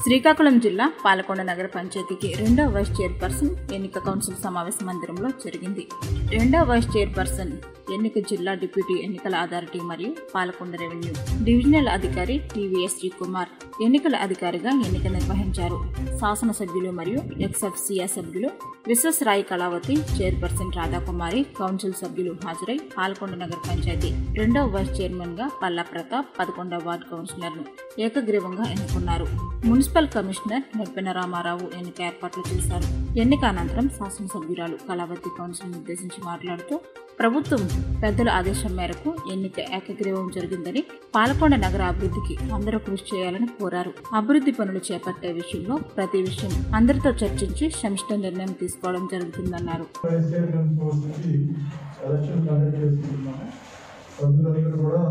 శ్రీకాకుళం జిల్లా పాలకొండ నగర పంచాయతీకి రెండవ వైస్ చైర్పర్సన్ ఎన్నిక కౌన్సిల్ సమావేశ మందిరంలో జరిగింది రెండవ వైస్ చైర్పర్సన్ ఎన్నిక జిల్లా డిప్యూటీ ఎన్నికల అథారిటీ మరియు పాలకొండ రెవెన్యూ డివిజనల్ అధికారి టీవీఎస్ జీ కుమార్ ఎన్నికల అధికారిగా ఎన్నిక నిర్వహించారు శాసనసభ్యులు మరియు ఎక్స్ఎఫ్సియా సభ్యులు విశ్వసరాయి కళావతి చైర్పర్సన్ రాధాకుమారి కౌన్సిల్ సభ్యులు హాజరై పాలకొండ నగర పంచాయతీ రెండవ వైస్ చైర్మన్ గా పల్లా ప్రతాప్ పదకొండవ వార్డు కౌన్సిలర్ ను ఏకగ్రీవంగా ఎన్నుకున్నారు మున్సిపల్ కమిషనర్ నొప్పెన రామారావు ఎన్నిక ఏర్పాట్లు చేశారు ఎన్నిక అనంతరం శాసనసభ్యురాలు కళావతి కౌన్సిల్ ఉద్దేశించి మాట్లాడుతూ ప్రభుత్వం పెద్దల ఆదేశం మేరకు ఎన్నిక ఏకగ్రీవం జరిగిందని పాలకొండ నగర అభివృద్ధికి అందరూ కృషి చేయాలని కోరారు అభివృద్ధి పనులు చేపట్టే విషయంలో ప్రతి విషయం అందరితో చర్చించి సమిష్ట నిర్ణయం తీసుకోవడం జరుగుతుందన్నారు వైస్ చైర్మన్ పోస్ట్కి ఎలక్షన్ కండక్ట్ చేసుకుంటున్నాము సభ్యులందరూ కూడా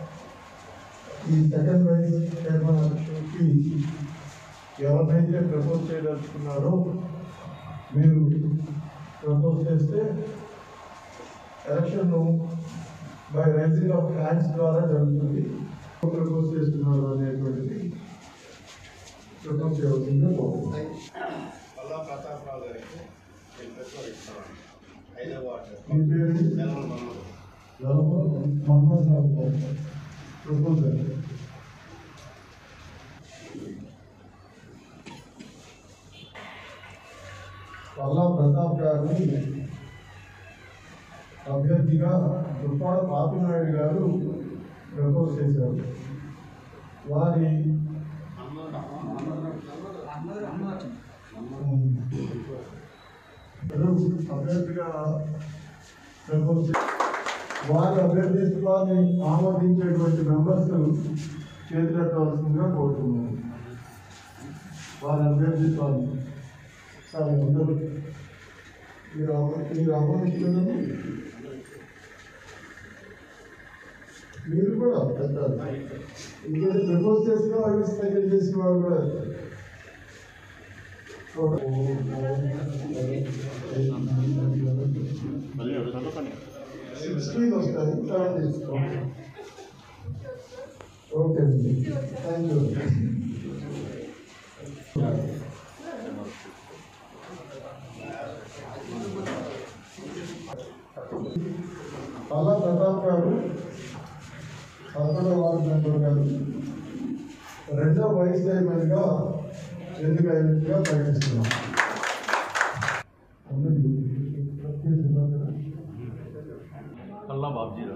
ఈ సెకండ్ వైస్ చైర్మన్ ఎలక్షన్కి ఎవరినైతే ప్రపోజ్ చేయదలుచుకున్నారో మీరు ప్రపోజ్ చేస్తే election by raising of hands ద్వారా జరుగుతుంది ప్రపోజ్ చేస్తున్నారు అనేటువంటిది ప్రపోజ్ చేయవలసిందిగా కోరుతున్నాను అల్లా ప్రతాప్ రావు గారికి నేను పెట్టుకోవాలి ఇస్తాను ఐదవ వార్డు మీ పేరు నెలల మనోడు మహమ్మద్ రావు గారు ప్రపోజల్ పల్లా ప్రతాప్ గారిని అభ్యర్థిగా దుప్పాడ పాపినాయుడు గారు ప్రపోజ్ చేశారు వారి అభ్యర్థిగా ప్రపోజ్ చే- వారి అభ్యర్థిత్వాన్ని ఆమోదించేటువంటి మెంబర్స్ చేతులెత్తవలసిందిగా కోరుతున్నాను వారి అభ్యర్థిత్వాన్ని సరే అందరూ మీరు ఆమో- మీరు ఆమోదించుకున్నారు మీరు కూడా పెట్టాలి ఇంకేదో ప్రపోజ్ చేసిన వాళ్ళు సైకిల్ చేసిన వాళ్ళు కూడా సిక్స్టీన్ వస్తుంది సెవెన్ తీసుకోండి ఓకే అండి థ్యాంక్ యూ పల్లా ప్రతాప్ గారు పదకొండవ వార్డు మెంబర్ గారు రెండో వైస్ చైర్మన్గా ఎన్నికైనట్టుగా ప్రకటిస్తున్నాం అందరికీ ప్రత్యేక శుభాకాంక్షలు. అల్లా బాబ్జీరా